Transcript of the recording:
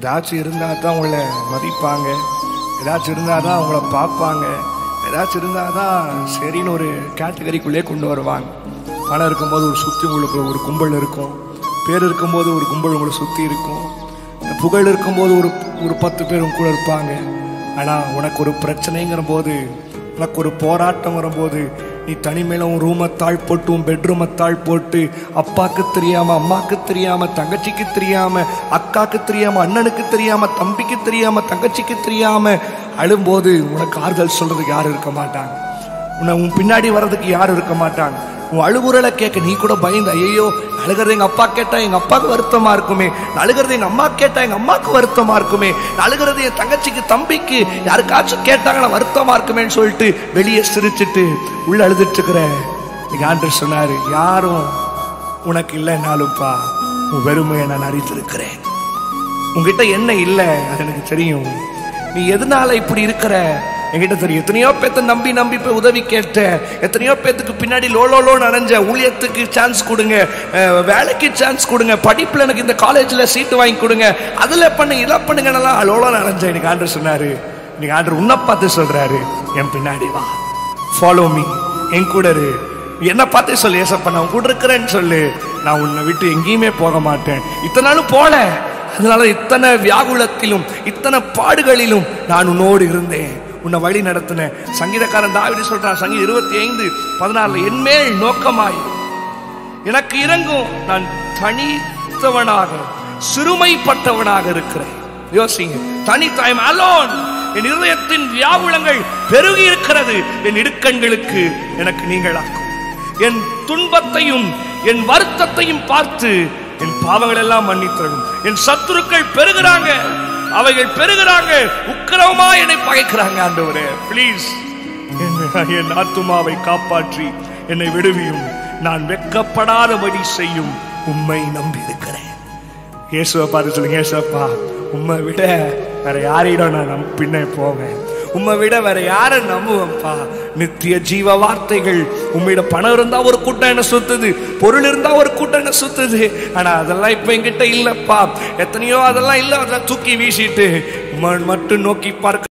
ஏதாச்சும் இருந்தால் தான் உங்களை மதிப்பாங்க ஏதாச்சும் இருந்தால் தான் உங்களை பார்ப்பாங்க ஏதாச்சும் இருந்தால் தான் சரின்னு ஒரு கேட்டகரிக்குள்ளே கொண்டு வருவாங்க பணம் இருக்கும்போது ஒரு சுற்றி உங்களுக்கு ஒரு கும்பல் இருக்கும் பேர் இருக்கும்போது ஒரு கும்பல் உங்களை சுற்றி இருக்கும் புகழ் இருக்கும்போது ஒரு ஒரு பத்து பேர் உங்க கூட இருப்பாங்க ஆனால் உனக்கு ஒரு பிரச்சனைங்கிற போது உனக்கு ஒரு போராட்டம் வரும்போது நீ தனிமையில உன் ரூமை தாழ் போட்டு உன் பெட்ரூமை தாழ் போட்டு அப்பாக்கு தெரியாம அம்மாக்கு தெரியாம தங்கச்சிக்கு தெரியாம அக்காக்கு தெரியாம அண்ணனுக்கு தெரியாம தம்பிக்கு தெரியாம தங்கச்சிக்கு தெரியாம அழும்போது உனக்கு ஆறுதல் சொல்றதுக்கு யாரும் இருக்க மாட்டாங்க உன்னை உன் பின்னாடி வர்றதுக்கு யாரும் இருக்க மாட்டாங்க உன் அழுகுறலை கேட்க நீ கூட பயந்த ஐயோ அழுகிறது எங்க அப்பா கேட்டா எங்க அப்பாவுக்கு வருத்தமா இருக்குமே அழுகிறது எங்க அம்மா கேட்டா எங்க அம்மாவுக்கு வருத்தமா இருக்குமே அழுகிறது என் தங்கச்சிக்கு தம்பிக்கு யாருக்காச்சும் கேட்டாங்களா வருத்தமா இருக்குமேன்னு சொல்லிட்டு வெளியே சிரிச்சிட்டு உள்ள அழுதுட்டு இருக்கிற எங்க ஆண்டு சொன்னாரு யாரும் உனக்கு இல்லைன்னாலும்ப்பா உன் வெறுமையை நான் அறிந்திருக்கிறேன் உங்ககிட்ட என்ன இல்லை அது எனக்கு தெரியும் நீ எதனால இப்படி இருக்கிற என்கிட்ட தெரியும் எத்தனையோ பேத்த நம்பி நம்பி போய் உதவி கேட்ட எத்தனையோ பேத்துக்கு பின்னாடி லோலோலோ நனைஞ்ச ஊழியத்துக்கு சான்ஸ் கொடுங்க அஹ், வேலைக்கு சான்ஸ் கொடுங்க படிப்புல எனக்கு இந்த காலேஜ்ல சீட்டு வாங்கி கொடுங்க அதுல பண்ணு இதை பண்ணுங்கன்னெல்லாம் லோலோ நனைஞ்ச எனக்கு ஆண்டு சொன்னாரு இன்னைக்கு ஆண்டு உன்னை பார்த்து சொல்றாரு என் பின்னாடி வா ஃபாலோ மீ என் கூட இரு என்ன பார்த்தே சொல்லு ஏசப்பா நான் உன் கூட இருக்கிறேன்னு சொல்லு நான் உன்னை விட்டு எங்கேயுமே போக மாட்டேன் இத்தனை நாளும் போல அதனால இத்தனை வியாகுலத்திலும் இத்தனை பாடுகளிலும் நான் உன்னோடு இருந்தேன் உன்னை வழி நடத்தினேன் சங்கீதக்காரன் தாவிடி சொல்றான் சங்கீதம் இருபத்தி ஐந்து பதினாறுல என்மேல் நோக்கமாய் எனக்கு இறங்கும் நான் தனித்தவனாக சிறுமைப்பட்டவனாக இருக்கிறேன் யோசிங்க தனித்தாயம் அலோன் என் இதயத்தின் வியாகுலங்கள் பெருகி இருக்கிறது என் இடுக்கண்களுக்கு எனக்கு நீங்களாக்கும் என் துன்பத்தையும் என் வருத்தத்தையும் பார்த்து என் பாவங்கள் எல்லாம் மன்னித்தரணும் என் சத்துருக்கள் பெருகிறாங்க அவைகள் பெருகிறாங்க உக்கிரமா என்னை பகைக்கிறாங்க ஆண்டவரே ப்ளீஸ் என் ஆத்துமாவை காப்பாற்றி என்னை விடுவியும் நான் வெட்கப்படாதபடி செய்யும் உம்மை நம்பி இருக்கிறேன் இயேசுவை பார்த்து சொல்லுங்க இயேசுப்பா உம்மை விட வேற யாரையிடம் நான் நம் பின்னே போவேன் உம்மை விட வேற யாரை நம்புவேன்ப்பா நித்திய ஜீவ வார்த்தைகள் உம்மிட பணம் இருந்தா ஒரு கூட்டம் என்ன சுத்துது பொருள் இருந்தா ஒரு கூட்டம் என்ன சுத்துது ஆனா அதெல்லாம் இப்ப என்கிட்ட இல்லப்பா எத்தனையோ அதெல்லாம் இல்ல அதெல்லாம் தூக்கி வீசிட்டு உம்மை மட்டும் நோக்கி பார்க்க